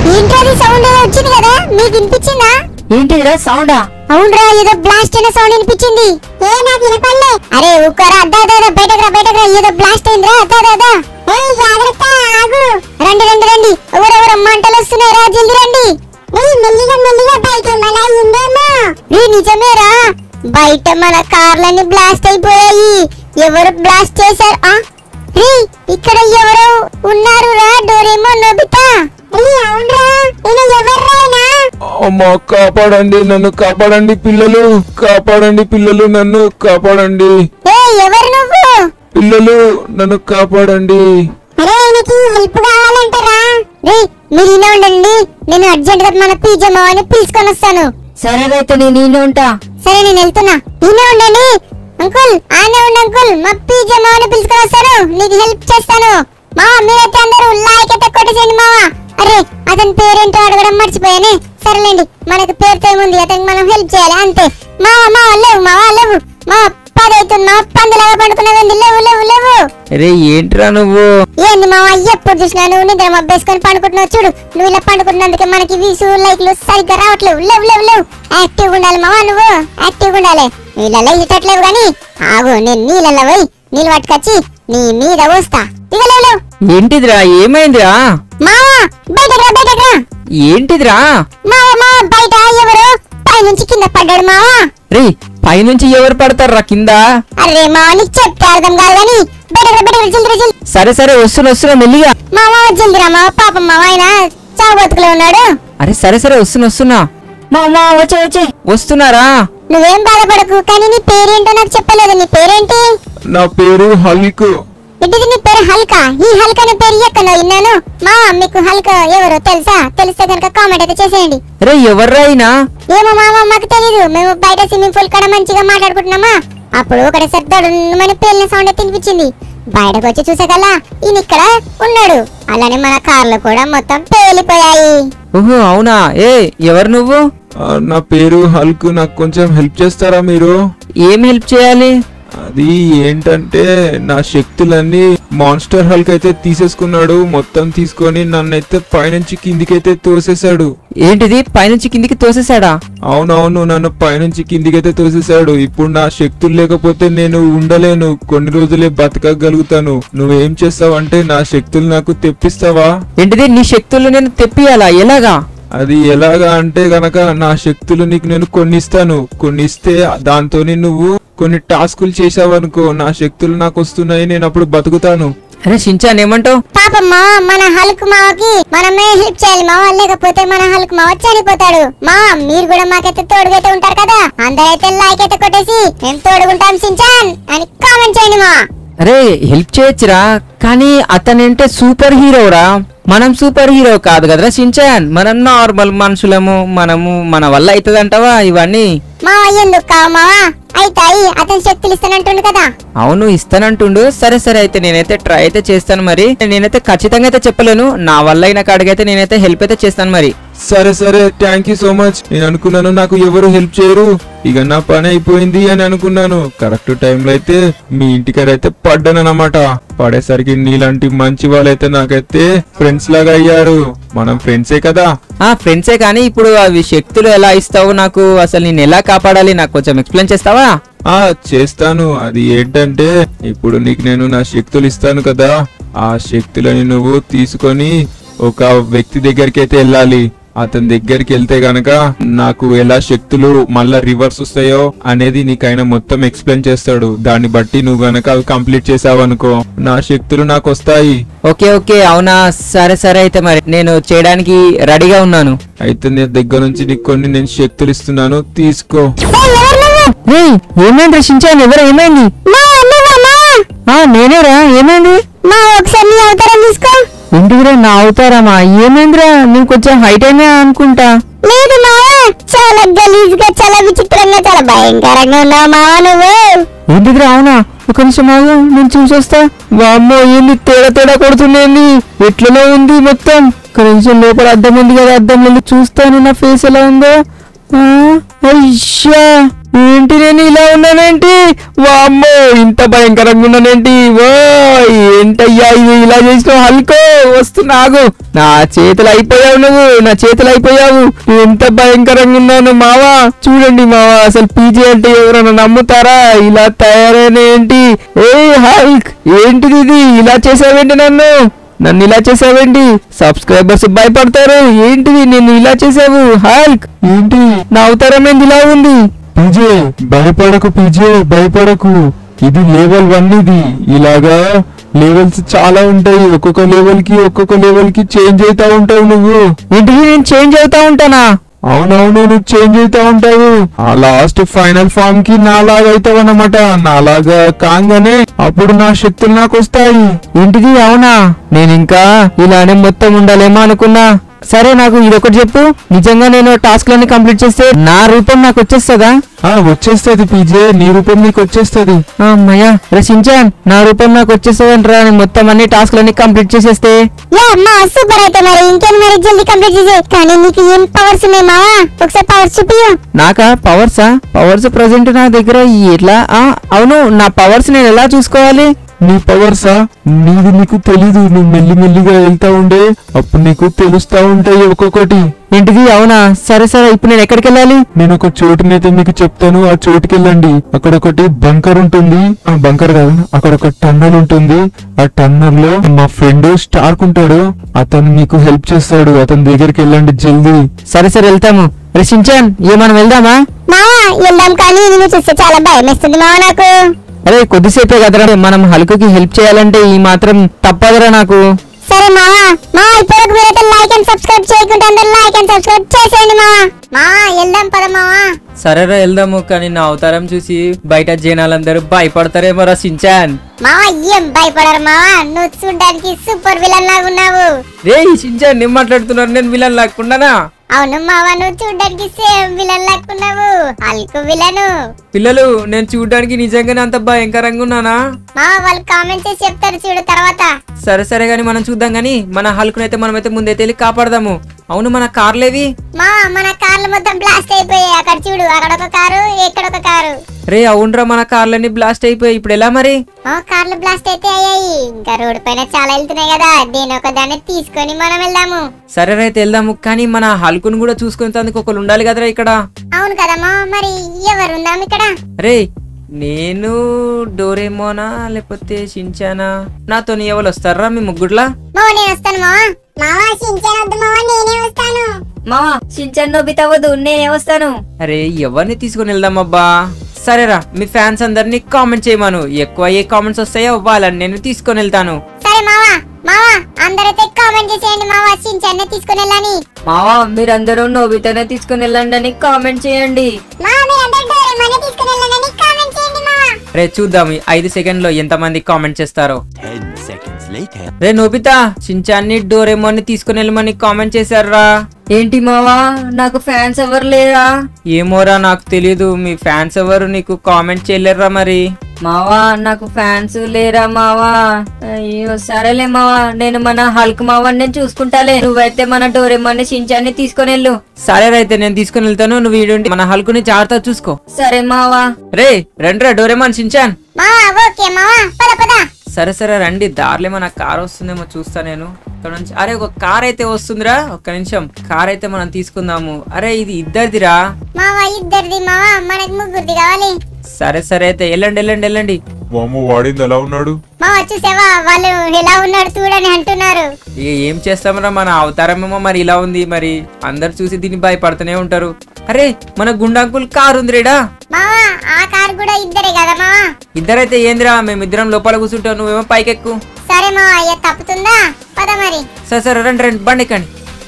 ఏంటది సౌండ్ ఏదో వచ్చింది కదా మీకు వినిపించిందా ఏంటిదిరా సౌండా అవునరా ఏదో బ్లాస్ట్ అయిన సౌండ్ వినిపించింది ఏ నాకు వినపడలే అరే ఉక్కరా అద్దా అద్దా బయటకు రా బయటకు రా ఏదో బ్లాస్ట్ అయిందిరా అద్దా అద్దా ఏ జాగ్రత్త ఆగు రండి రండి రండి ఎవరెవరు మంటలు వస్తున్నాయి రా జల్ది రండి మెల్లిగా మెల్లిగా బయట ఉందేమో ఏ నిజమేరా బయట మన కార్లన్నీ బ్లాస్ట్ అయిపోయాయి ఎవరు బ్లాస్ట్ చేశారు ఆ రే ఇక్కడ ఎవరో ఉన్నారు రా డోరేమో నోబితా రే అవునరా ఈయన ఎవర్రాయనా అమ్మా కాపాడండి నన్ను కాపాడండి పిల్లలు కాపాడండి పిల్లలు నన్ను కాపాడండి ఏ ఎవరు నువ్వు పిల్లలు నన్ను కాపాడండి అరే ఆయనకి హెల్ప్ కావాలంటారా రే మీరు ఈయన ఉండండి నేను అర్జెంట్ గా మన పీజే మావని పిలుచుకొని వస్తాను సరే రైతు నేను ఈయన ఉంటా సరే నేను వెళ్తున్నా ఈయన ఉండండి అంకుల్ ఆనే ఉండి అంకుల్ మా పీజే మావని పిలుచుకొని వస్తాను నీకు హెల్ప్ చేస్తాను మా మీరైతే అందరూ లైక్ అయితే కొట్టేసేయండి మావా అరే అతని పేరేంటో అడగడం మర్చిపోయానే సరేలేండి మనకు పేరుతో ఏముంది అతనికి మనం హెల్ప్ చేయాలి అంతే మావా మావా లేవు మావా లేవు మా పదవుతున్నా పందులాగా పండుకున్నదండి లేవు లేవు లేవు అరే ఏంట్రా నువ్వు ఏంది మావా ఎప్పుడు చూసినా నువ్వు నిద్ర మబ్బేసుకొని పండుకుంటున్నావు చూడు నువ్వు ఇలా పండుకుంటున్నందుకే మనకి వీసు లైక్లు సరిగ్గా రావట్లేవు లేవు లేవు లేవు యాక్టివ్ ఉండాలి మావా నువ్వు యాక్టివ్ ఉండాలి నీళ్ళలో ఇటట్లేవు గాని ఆగు నేను నీళ్ళలో పోయి నీళ్ళు పట్టుకొచ్చి నీ మీద పోస్తా ఇక లేవు లేవు ఏంటిదిరా ఏమైందిరా మావా బయటకు రా బయటకు రా ఏంటిదిరా మావా మావా బయట ఎవరు పైనుంచి కింద పడ్డాడు మావా రే పైనుంచి ఎవరు పడతారా కింద అరే మావా నీకు చెప్తే అర్థం కాదు గాని బయటకు రా బయటకు రా జల్ది రా జల్ది సరే సరే వస్తున్నా వస్తున్నా మెల్లిగా మావా జల్ది రా మావా పాపం మావా ఆయన చావబతుకులో ఉన్నాడు అరే సరే సరే వస్తున్నా వస్తున్నా మా అమ్మ వచ్చే వచ్చే వస్తున్నారా నువ్వేం బాధపడకు కానీ నీ పేరేంటో నాకు చెప్పలేదు నీ పేరేంటి నా పేరు హల్క్ ఇంటిది నీ పేరు హల్కా ఈ హల్కా అనే పేరు ఎక్కడో విన్నాను మా మీకు హల్కా ఎవరో తెలుసా తెలిస్తే కనుక కామెంట్ అయితే చేసేయండి రే ఎవర్రా అయినా ఏమో మామ మాకు తెలీదు మేము బయట స్విమ్మింగ్ పూల్ కాడ మంచిగా మాట్లాడుకుంటున్నామా అప్పుడు ఒకటేసారి దొడుమని పేలిన సౌండ్ అయితే వినిపించింది బయటకు వచ్చి చూసేకల్లా ఈయన ఇక్కడ ఉన్నాడు అలానే మన కార్లు కూడా మొత్తం పేలిపోయాయి ఓహో అవునా ఏ ఎవరు నువ్వు ఆ, నా పేరు హల్క్ నాకు కొంచెం హెల్ప్ చేస్తారా మీరు ఏం హెల్ప్ చేయాలి అది ఏంటంటే నా శక్తులన్నీ మాన్స్టర్ హల్క్ అయితే తీసేసుకున్నాడు మొత్తం తీసుకొని నన్నైతే పైనుంచి కిందికైతే తోసేశాడు ఏంటిది పైనుంచి కిందికి తోసేసాడా అవునవును నన్ను పైనుంచి కిందికైతే తోసేశాడు ఇప్పుడు నా శక్తులు లేకపోతే నేను ఉండలేను కొన్ని రోజులే బతకగలుగుతాను నువ్వేం చేస్తావంటే నా శక్తులు నాకు తెప్పిస్తావా ఏంటిది నీ శక్తులు నేను తెప్పియాలా ఎలాగా అది ఎలాగా అంటే గనక నా శక్తులు నీకు నేను కొన్ని ఇస్తాను కొన్ని ఇస్తే దాంతోని నువ్వు కొన్ని టాస్కులు చేసావనుకో నా శక్తులు నాకు వస్తున్నాయి నేను అప్పుడు బతుకుతాను అరే షించాన్ ఏమంటావు పాపం మా మన హల్క్ మావకి మనమే హెల్ప్ చేయాలి మావ లేకపోతే మన హల్క్ మావ చనిపోతాడు మా మీరు కూడా మాకైతే తోడుగైతే ఉంటారు కదా అందరైతే లైక్ అయితే కొట్టేసి మేము తోడుగుంటాం సించాన్ అని కామెంట్ చేయండి మా అరే హెల్ప్ చేయొచ్చురా కానీ అతనంటే సూపర్ హీరోరా మనం సూపర్ హీరో కాదు కదరా షించాన్ మనం నార్మల్ మనుషులము మనము మన వల్ల అవుతుందంటావా ఇవన్నీ మావ ఎందుకు కావు మావా అయితాయి అతని శక్తులు ఇస్తానంటుండు కదా అవును ఇస్తానంటుండు సరే సరే అయితే నేనైతే ట్రై అయితే చేస్తాను మరి నేనైతే ఖచ్చితంగా అయితే చెప్పలేను నా వల్ల అయిన కాడికైతే నేనైతే హెల్ప్ అయితే చేస్తాను మరి సరే సరే థ్యాంక్ యూ సో మచ్ నేను అనుకున్నాను నాకు ఎవరు హెల్ప్ చేయరు ఇక నా పని అయిపోయింది అని అనుకున్నాను కరెక్ట్ టైంలో అయితే మీ ఇంటికాడ అయితే పడ్డాను అనమాట పడేసరికి నీలాంటి మంచి వాళ్ళైతే నాకైతే ఫ్రెండ్స్ లాగా అయ్యారు మనం ఫ్రెండ్సే కదా ఆ ఫ్రెండ్సే కానీ ఇప్పుడు అవి శక్తులు ఎలా ఇస్తావు నాకు అసలు నేను ఎలా కాపాడాలి నాకు కొంచెం ఎక్స్ప్లెయిన్ చేస్తావా ఆ చేస్తాను అది ఏంటంటే ఇప్పుడు నీకు నేను నా శక్తులు ఇస్తాను కదా ఆ శక్తులని నువ్వు తీసుకొని ఒక వ్యక్తి దగ్గరికి అయితే వెళ్ళాలి అతని దగ్గరికి వెళ్తే గనక నాకు ఎలా శక్తులు మళ్ళా రివర్స్ వస్తాయో అనేది నీకైనా మొత్తం ఎక్స్ప్లెయిన్ చేస్తాడు దాన్ని బట్టి నువ్వు గనక అవి కంప్లీట్ చేసావనుకో నా శక్తులు నాకు వస్తాయి ఓకే ఓకే అవునా సరే సరే అయితే మరి నేను చేయడానికి రెడీగా ఉన్నాను అయితే నేను దగ్గర నుంచి నీకు కొన్ని నేను శక్తులు ఇస్తున్నాను తీసుకో ఏమైంది రక్షించాను ఎవరు ఏమైంది మా నువ్వా మా ఆ నేనేరా ఏమైంది మా ఒకసారి నీ అవతారం తీసుకో ఎందుకురా నా అవుతారమ్మా ఏమైందిరా నేను కొంచెం హైట్ అయినా అనుకుంటా లేదు మావా చాలా గలీజ్ గా చాలా విచిత్రంగా చాలా భయంకరంగా ఉన్నావు మావా నువ్వు ఏంటిదిరా అవునా ఒక నిమిషం ఆగు నేను చూసొస్తా వామ్మో ఏంది తేడా తేడా కొడుతుండేంది ఎట్లలో ఉంది మొత్తం ఒక నిమిషం లోపల అద్దం ఉంది కదా అద్దం వెళ్ళి చూస్తాను నా ఫేస్ ఎలా ఉందో ఆ, అయ్యా ఏంటి నేను ఇలా ఉన్నానేంటి వామ్మో ఇంత భయంకరంగా ఉన్నానేంటి ఓ ఏంటయ్యా ఇది ఇలా చేసిన హల్కో వస్తున్నాగు నా చేతులు అయిపోయావు నువ్వు నా చేతులు అయిపోయావు ఎంత భయంకరంగా ఉన్నాను మావా చూడండి మావా అసలు పీజీ అంటే ఎవరైనా నమ్ముతారా ఇలా తయారైన ఏంటి ఏ హల్క్ ఏంటిది ఇది ఇలా చేసావేంటి నన్ను నన్ను ఇలా చేసావేంటి సబ్స్క్రైబర్స్ భయపడతారు ఏంటిది నేను ఇలా చేసావు హల్క్ ఏంటి నా అవతారం ఏంది ఇలా ఉంది పీజే భయపడకు పీజే భయపడకు ఇది లెవెల్ వన్ ఇది ఇలాగా లెవెల్స్ చాలా ఉంటాయి ఒక్కొక్క లెవెల్ కి ఒక్కొక్క లెవెల్ కి చేంజ్ అవుతా ఉంటావు నువ్వు ఏంటిది నేను చేంజ్ అవుతా ఉంటానా అవునవును నువ్వు చేంజ్ అవుతా ఉంటావు ఆ లాస్ట్ ఫైనల్ ఫామ్ కి నాలాగా అవుతావు అనమాట నాలాగా కాగానే అప్పుడు నా శక్తులు నాకు వస్తాయి ఏంటిది అవునా నేను ఇంకా ఇలానే మొత్తం ఉండాలేమో అనుకున్నా సరే నాకు ఇదొకటి చెప్పు నిజంగా నేను టాస్క్ లన్నీ కంప్లీట్ చేస్తే నా రూపం నాకు వచ్చేస్తుందా ఆ వచ్చేస్తది పీజే నీ రూపం నీకు వచ్చేస్తది అమ్మయ్యా రచించాన్ నా రూపం నాకు వచ్చేస్తుందంటరా నేను మొత్తం అన్ని టాస్క్ లన్నీ కంప్లీట్ చేసేస్తే యా మా సూపర్ అయితే మరి ఇంకేం మరి జల్దీ కంప్లీట్ చేసే కానీ నీకు ఏం పవర్స్ ఉన్నాయి మావా ఒకసారి పవర్స్ చూపియు నాకా పవర్సా పవర్స్ ప్రజెంట్ నా దగ్గర ఎట్లా ఆ, అవును నా పవర్స్ నేను ఎలా చూసుకోవాలి నీ పవర్సా నీది నీకు తెలీదు నువ్వు మెల్లి మెల్లిగా వెళ్తా ఉండే అప్పుడు నీకు తెలుస్తా ఉంటాయి ఒక్కొక్కటి ఏంటిది అవునా సరే సరే ఇప్పుడు నేను ఎక్కడికి వెళ్ళాలి నేను ఒక చోటునైతే మీకు చెప్తాను ఆ చోటుకి వెళ్ళండి అక్కడ ఒకటి బంకర్ ఉంటుంది ఆ బంకర్ కాదు అక్కడ ఒక టన్నల్ ఉంటుంది ఆ టన్నల్ లో మా ఫ్రెండ్ స్టార్క్ ఉంటాడు అతను మీకు హెల్ప్ చేస్తాడు అతని దగ్గరికి వెళ్ళండి జల్దీ సరే సరే వెళ్తాము రచించాన్ ఏ మనం వెళ్దామా మావా వెళ్దాం కానీ నిన్ను చూస్తే చాలా భయం వేస్తుంది మావా నాకు అరే కొద్దిసేపే కదరా మనం హల్కుకి హెల్ప్ చేయాలంటే ఈ మాత్రం తప్పదురా నాకు సరే మావా మా ఇప్పటికి మీరైతే లైక్ అండ్ సబ్స్క్రైబ్ చేయకుంటే అందరూ లైక్ అండ్ సబ్స్క్రైబ్ చేసేయండి మావా మావా వెళ్దాం పద మావా సరేరా వెళ్దాము కానీ నా అవతారం చూసి బయట జనాలందరూ భయపడతారేమో రా సించాన్ మావా ఏం భయపడరు మావా నువ్వు చూడ్డానికి సూపర్ విలన్ లాగా ఉన్నావు రే సించాన్ నేను మాట్లాడుతున్నారు నేను విలన్ లేకుండానా అవును మావా నువ్వు చూడ్డానికి సేమ్ విలన్ లాక్కున్నావు హల్కు విలను పిల్లలు నేను చూడడానికి నిజంగానే అంత భయంకరంగా ఉన్నానా మావా వాళ్ళు కామెంట్ చేసి చెప్తారు చూడు తర్వాత సరే సరే గానీ మనం చూద్దాం గానీ మన హల్కునైతే మనమైతే ముందైతే వెళ్ళి కాపాడదాము అవును మన కార్లేవి మావా మన కార్లు మొత్తం బ్లాస్ట్ అయిపోయాయి అక్కడ చూడు అక్కడ ఒక కారు ఇక్కడ ఒక కారు రే అవునరా మన కార్లన్నీ బ్లాస్ట్ అయిపోయాయి ఇప్పుడు ఎలా మరి ఆ కార్లు బ్లాస్ట్ అయితే అయ్యాయి ఇంకా రోడ్ పైన చాలా వెళ్తున్నాయి కదా దీని ఒక దాన్ని తీసుకొని మనం వెళ్దాము సరే అయితే వెళ్దాము కానీ మన హల్కుని కూడా చూసుకునేందుకు ఒకరు ఉండాలి కదరా ఇక్కడ అవును కదమ్మా మరి ఎవరు ఉందాం ఇక్కడ రే నేను డోరేమోనా లేకపోతే షించానా నాతో ఎవరు వస్తారా మీ ముగ్గురులా మావా నేను వస్తాను మావా మావా సించాను వద్దు మావా నేనే వస్తాను మావా సించన్ నోబితా వద్దు నేనే వస్తాను అరే ఎవరిని తీసుకుని వెళ్దామబ్బా సరేరా మీ ఫ్యాన్స్ అందరినీ కామెంట్ చేయమను ఎక్కువ ఏ కామెంట్స్ వస్తాయో వాళ్ళని నేను తీసుకొని వెళ్తాను సరే మావా మావా అందరైతే కామెంట్ చేసేయండి మావా సించాన్ని తీసుకుని వెళ్ళని మావా మీరందరూ నోబితానే తీసుకుని వెళ్ళండి అని కామెంట్ చేయండి మావా మీరందరూ డోరేమోనే తీసుకుని వెళ్ళండి కామెంట్ చేయండి మావా రే చూద్దాం ఈ ఐదు సెకండ్ లో ఎంతమంది కామెంట్ చేస్తారో 10 seconds later. రే నోబితా షించాన్ని డోరేమోని తీసుకుని వెళ్ళమని కామెంట్ చేశారా ఏంటి మావా నాకు ఫ్యాన్స్ ఎవరు లేరా ఏమోరా నాకు తెలియదు మీ ఫ్యాన్స్ ఎవరు నీకు కామెంట్ చేయలేరా మరి మావా నాకు ఫ్యాన్స్ లేరా మావా అయ్యో సరేలే మావా నేను మన హల్క్ మావాని నేను చూసుకుంటాలే నువ్వైతే మన డోరేమాన్ని సించాన్ని తీసుకొని వెళ్ళు సరే అయితే నేను తీసుకుని వెళ్తాను నువ్వు వీడుండి మన హల్కుని జాగ్రత్త చూసుకో సరే మావా రే రండిరా డోరేమాన్ షించాన్ మావా ఓకే మావా పద పద సరే సరే రండి దారిలో మన కార్ వస్తుందేమో చూస్తా నేను ఇక్కడ నుంచి అరే ఒక కార్ అయితే వస్తుందిరా ఒక్క నిమిషం కార్ అయితే మనం తీసుకుందాము అరే ఇది ఇద్దరిదిరా మావా ఇద్దరిది మావా మనకి ముగ్గురిది కావాలి సరే సరే అయితే వెళ్ళండి వెళ్ళండి వెళ్ళండి వాము వాడింది ఎలా ఉన్నాడు మావా చూసావా వాళ్ళు ఎలా ఉన్నాడు చూడని అంటున్నారు ఇక ఏం చేస్తామరా మన అవతారమేమో మరి ఇలా ఉంది మరి అందరు చూసి దీన్ని భయపడుతూనే ఉంటారు అరే మన గుండాంకుల్ కార్ ఉంది రేడా మావా ఆ కారు కూడా ఇద్దరే కదా మావా ఇద్దరైతే ఏందిరా మేమిద్దరం లోపల కూర్చుంటాం నువ్వేమో పైకెక్కు సరే మావా అయ్యా తప్పుతుందా పద మరి సరే సరే రండి రండి బండి ఎక్కండి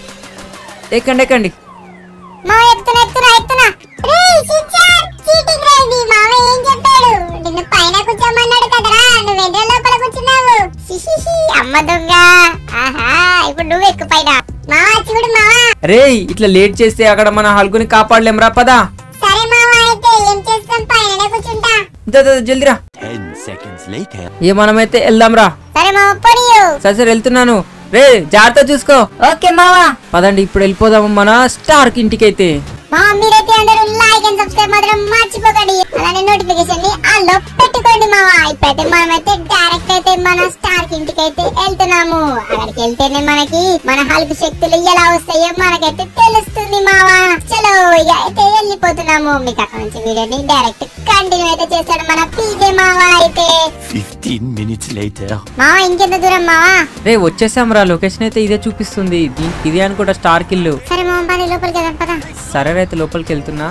ఎక్కండి ఎక్కండి మావ ఎక్కుతున్నా ఎక్కుతున్నా ఎక్కుతున్నా రేయ్ షించాన్ చీటింగ్ రా ఇది మావ ఏం చెప్పాడు నిన్ను పైన కూర్చోమన్నాడు కదరా నువ్వు ఎండ్ర లోపల కూర్చున్నావు షిషిషి అమ్మ దొంగ ఆహా ఇప్పుడు నువ్వు ఎక్కు పైన మావా చూడు మావా రే ఇట్లా లేట్ చేస్తే అక్కడ మన హల్కుని కాపాడలేం రా పదా సరే మావా అయితే ఏం చేస్తాం పైననే కూర్చుంటా దా, దా, జల్దిరా 10 seconds later. ఏ మనమైతే వెళ్దాం రా సరే మావ పొడియు సరే సరే వెళ్తున్నాను రే జాగ్రత్త చూసుకో ఓకే మావా పదండి ఇప్పుడు వెళ్ళిపోదాము మన స్టార్క్ ఇంటికైతే మా మీరైతే అందరూ లైక్ అండ్ సబ్స్క్రైబ్ మాత్రం మర్చిపోకండి అలానే నోటిఫికేషన్ ని ఆల్లో పెట్టుకోండి మావా ఇప్పుడైతే మనమైతే డైరెక్ట్ అయితే మన స్టార్ ఇంటికి అయితే వెళ్తున్నాము అక్కడికి వెళ్తేనే మనకి మన హల్క్ శక్తులు ఎలా వస్తాయో మనకైతే తెలుస్తుంది మావా చలో ఇక అయితే వెళ్ళిపోతున్నాము మీకు అక్కడ నుంచి వీడియోని డైరెక్ట్ కంటిన్యూ అయితే చేస్తాడు మన పీజే మావా అయితే 15 minutes later. మావా ఇంకెంత దూరం మావా రే వచ్చేసాం రా లొకేషన్ అయితే ఇదే చూపిస్తుంది దీ- ఇదే అనుకుంటా స్టార్ కిల్లు సరే మామ పని లోపలికి వెళ్దాం పదా సరే అయితే లోపలికి వెళ్తున్నా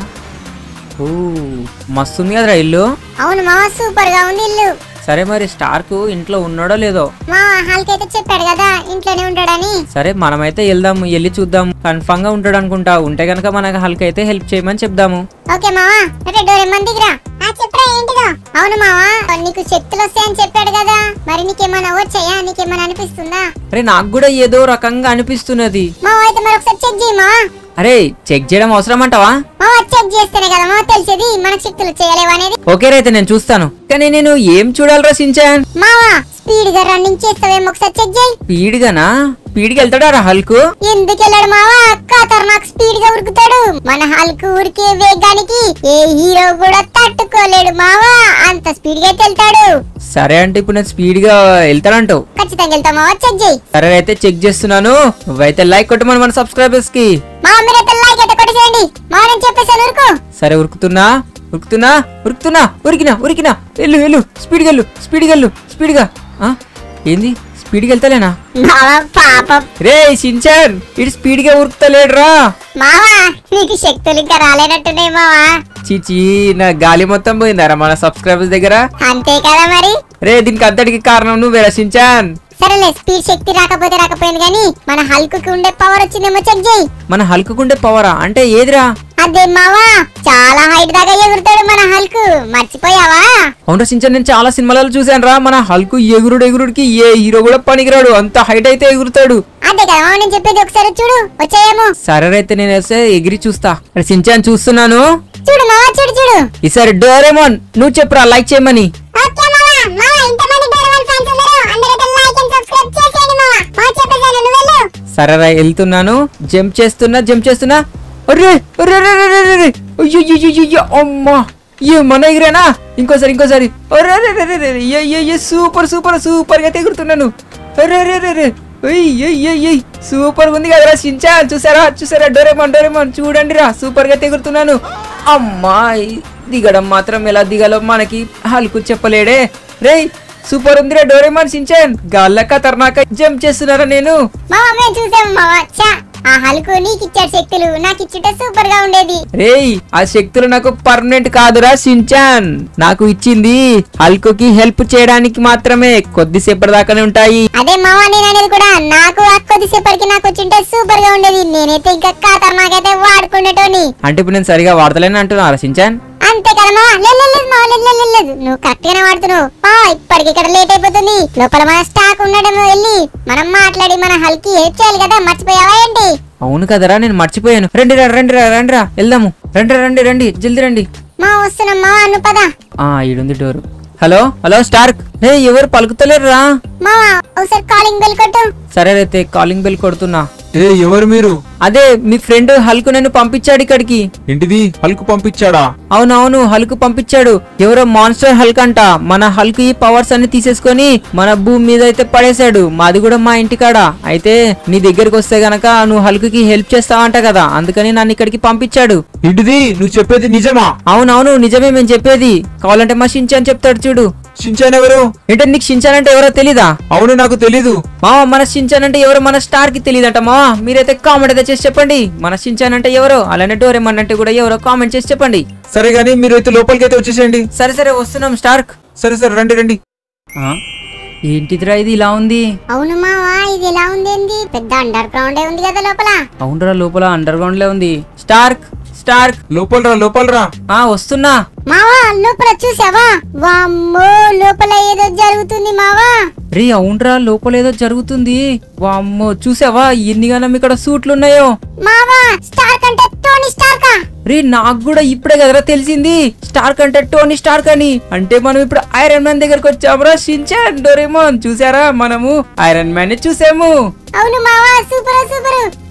ఓ మస్తు ఉంది కదరా ఇల్లు అవును మావా సూపర్ గా ఉంది ఇల్లు సరే మరి స్టార్ కు ఇంట్లో ఉన్నాడో లేదో మావా హాల్కి అయితే చెప్పాడు కదా ఇంట్లోనే ఉంటాడని సరే మనమైతే వెళ్దాం వెళ్ళి చూద్దాం కన్ఫామ్ గా ఉంటాడు అనుకుంటా ఉంటే గనక మనకు హల్క్ అయితే హెల్ప్ చేయమని చెప్దాము ఓకే మావా అరే డోరేమన్ దిగిరా ఆ చెప్పరా ఏంటిదో అవును మావా నీకు శక్తులు వస్తాయని చెప్పాడు కదా మరి నీకేమైనా వచ్చాయా నీకేమైనా అనిపిస్తుందా అరే నాకు కూడా ఏదో రకంగా అనిపిస్తున్నది మావా అయితే మరి ఒకసారి చెక్ చేయి మావా అరే చెక్ చేయడం అవసరం అంటావా మావా చెక్ చేస్తేనే కదా మావా తెలిసేది మనకు శక్తులు చేయలేవు అనేది ఓకే రైతే నేను చూస్తాను కానీ నేను ఏం చూడాలరా సించాన్ మావా స్పీడ్ గా రన్నింగ్ చేస్తావేమో ఒకసారి చెక్ చేయి స్పీడ్గానా స్పీడ్కి వెళ్తాడా రా హల్క్ ఎందుకు వెళ్ళాడు మావా ఖతర్నాక్ స్పీడ్ గా ఉరుకుతాడు మన హల్క్ ఉరికే వేగానికి ఏ హీరో కూడా తట్టుకోలేడు మావా అంత స్పీడ్ గా అయితే వెళ్తాడు సరే అంటే ఇప్పుడు నేను స్పీడ్ గా వెళ్తానంటావు ఖచ్చితంగా వెళ్తాం మావా చెక్ చేయి సరే అయితే చెక్ చేస్తున్నాను నువ్వైతే లైక్ కొట్టమని మన సబ్స్క్రైబర్స్ కి మా మీరైతే లైక్ అయితే కొట్టేసేయండి మా నేను చెప్పేసాను ఊరుకు సరే ఉరుకుతున్నా ఉరుకుతున్నా ఉరుకుతున్నా ఉరికినా ఉరికినా వెళ్ళు వెళ్ళు స్పీడ్గా వెళ్ళు స్పీడ్గా వెళ్ళు స్పీడ్గా ఆ? ఏంది స్పీడ్గా వెళ్తలేనా మావా పాపం రే షించాన్ ఇటు స్పీడ్గా ఉరుకుతలేడురా మావా నీకు శక్తులు ఇంకా రాలేనట్టున్నాయి మావా చీచీ నా గాలి మొత్తం పోయిందారా మన సబ్స్క్రైబర్స్ దగ్గర అంతే కదా మరి రే దీనికి అంతటికి కారణం నువ్వేరా షించాన్ సరేలే స్పీడ్ శక్తి రాకపోతే రాకపోయింది కానీ మన హల్క్ కి ఉండే పవర్ వచ్చిందేమో చెక్ చేయి మన హల్కుండే పవరా అంటే ఏదిరా అదే మావా చాలా హైట్ దాకా ఎగురుతాడు మన హల్క్ మర్చిపోయావా అవును సించన్ నేను చాలా సినిమాలలో చూశాను రా మన హల్కు ఎగురుడు ఎగురుడికి ఏ హీరో కూడా పనికిరాడు అంత హైట్ అయితే ఎగురుతాడు అదే కదా మావా నేను చెప్పేది ఒకసారి చూడు వచ్చాయేమో సరే అయితే నేను వేస్తే ఎగిరి చూస్తా అరే సించాన్ చూస్తున్నాను చూడు మావా చూడు చూడు ఈసారి డోరేమోన్ నువ్వు చెప్పురా లైక్ చేయమని ఓకే మావా మావా ఇంతమంది డోరేమన్ ఫ్యాన్స్ ఉన్నారు అందరైతే లైక్ అండ్ సబ్స్క్రైబ్ చేసేయండి మావా మావా చెప్పేసాను నువ్వు వెళ్ళు సరే రా వెళ్తున్నాను జంప్ చేస్తున్నా జంప్ చేస్తున్నా అరే అరే అరే అరే అరే అరే అయ్యో అయ్యో, అయ్యో, అయ్యో, అమ్మా ఏ మన ఎగిరేనా ఇంకోసారి ఇంకోసారి అరే అరే అరే అరే అరే, ఏ, ఏ, ఏ, సూపర్ సూపర్ సూపర్ గా ఎగురుతున్నాను అరే అరే అరే అరే ఏయ్, ఏయ్, ఏయ్, ఏయ్, సూపర్ ఉంది కదరా షించా చూసారా చూసారా డోరేమాన్ డోరేమాన్ చూడండి రా సూపర్ గా ఎగురుతున్నాను అమ్మా ఈ దిగడం మాత్రం ఎలా దిగాలో మనకి హల్కు చెప్పలేడే రేయ్ సూపర్ ఉందిరా డోరేమాన్ షించాన్ గాల్ల ఖతర్నాక జంప్ చేస్తున్నారా నేను మావా మేము చూసాము మావా చా ఆ హల్కు నీకు ఇచ్చాడు శక్తులు నాకు ఇచ్చుంటే సూపర్ గా ఉండేది రేయ్ ఆ శక్తులు నాకు పర్మనెంట్ కాదురా షించాన్ నాకు ఇచ్చింది హల్కుకి హెల్ప్ చేయడానికి మాత్రమే కొద్దిసేపటి దాకానే ఉంటాయి అదే మావా నేను అనేది కూడా నాకు ఆ కొద్దిసేపటికి నాకు వచ్చింటే సూపర్ గా ఉండేది నేనైతే ఇంకా ఖాతార్ నాకైతే వాడుకునేటోని అంటే ఇప్పుడు నేను సరిగా వాడతలేను అంటున్నారా షించాన్ అంతే కదా మావా లేదు లేదు, లేదు మావా లేదు లేదు, లేదు, లేదు నువ్వు కరెక్ట్ గానే వాడుతున్నావు మావా ఇప్పటికి ఇక్కడ లేట్ అయిపోతుంది లోపల మన స్టాక్ ఉండడం వెళ్ళి మనం మాట్లాడి మన హల్కి హెల్ప్ చేయాలి కదా మర్చిపోయావా ఏంటి అవును కదరా నేను మర్చిపోయాను రండి రా రండి రా రండి రా వెళ్దాము రండి రండి రండి జల్ది రండి మా వస్తున్నాం మావా నువ్వు పదా ఆ ఈడుంది door hello hello Stark hey ఎవరు పలుకుతలేరురా మావా ఒకసారి కాలింగ్ బెల్ కొట్టు సరే అయితే కాలింగ్ బెల్ కొడుతున్నా ఏ ఎవరు మీరు అదే మీ ఫ్రెండ్ హల్కు నన్ను పంపించాడు ఇక్కడికి ఏంటిది హల్కు పంపించాడా అవునవును హల్క్ పంపించాడు ఎవరో మాన్స్టర్ హల్క్ అంట మన హల్క్ ఈ పవర్స్ అన్ని తీసేసుకొని మన భూమి మీద అయితే పడేశాడు మాది కూడా మా ఇంటికాడ అయితే నీ దగ్గరికి వస్తే గనక నువ్వు హల్క్ కి హెల్ప్ చేస్తావంట కదా అందుకని నన్ను ఇక్కడికి పంపించాడు ఏంటిది నువ్వు చెప్పేది నిజమా అవునవును నిజమే మేము చెప్పేది కావాలంటే మా షించాన్ చెప్తాడు చూడు షించాన్ ఎవరు ఏంటో నీకు షించాన్ అంటే ఎవరో తెలీదా అవును నాకు తెలీదు మామ మన షించాన్ అంటే ఎవరో మన స్టార్ కి తెలియదట మామ మీరైతే కామెంట్ అయితే చేసి చెప్పండి మన షించాన్ అంటే ఎవరో అలానే డోరేమన్ అంటే కూడా ఎవరో కామెంట్ చేసి చెప్పండి సరే గానీ మీరు అయితే లోపలికి అయితే వచ్చేసేయండి సరే సరే వస్తున్నాం స్టార్క్ సరే సరే రండి రండి ఆ? ఏంటిదిరా ఇది ఇలా ఉంది అవును మావా ఇది ఎలా ఉంది ఏంది పెద్ద అండర్ గ్రౌండ్ ఉంది కదా లోపల అవునరా లోపల అండర్ గ్రౌండ్ లో ఉంది స్టార్క్ స్టార్క్ లోపలరా లోపలరా ఆ వస్తున్నా మావా లోపల చూసావా వామ్మో లోపల ఏదో జరుగుతుంది మావా రే అవునరా లోపల ఏదో జరుగుతుంది వామ్మో చూసావా ఎన్ని గనం ఇక్కడ సూట్లు ఉన్నాయో మావా స్టార్ కంటే టోనీ స్టార్కా రే నాకు కూడా ఇప్పుడే కదరా తెలిసింది స్టార్క్ అంటే టోనీ స్టార్క్ అని అంటే మనం ఇప్పుడు ఐరన్ మ్యాన్ దగ్గరకు వచ్చామరా షించాన్ డోరేమోన్ చూసారా మనము ఐరన్ మ్యాన్ ని చూసాము అవును మావా సూపర్ సూపర్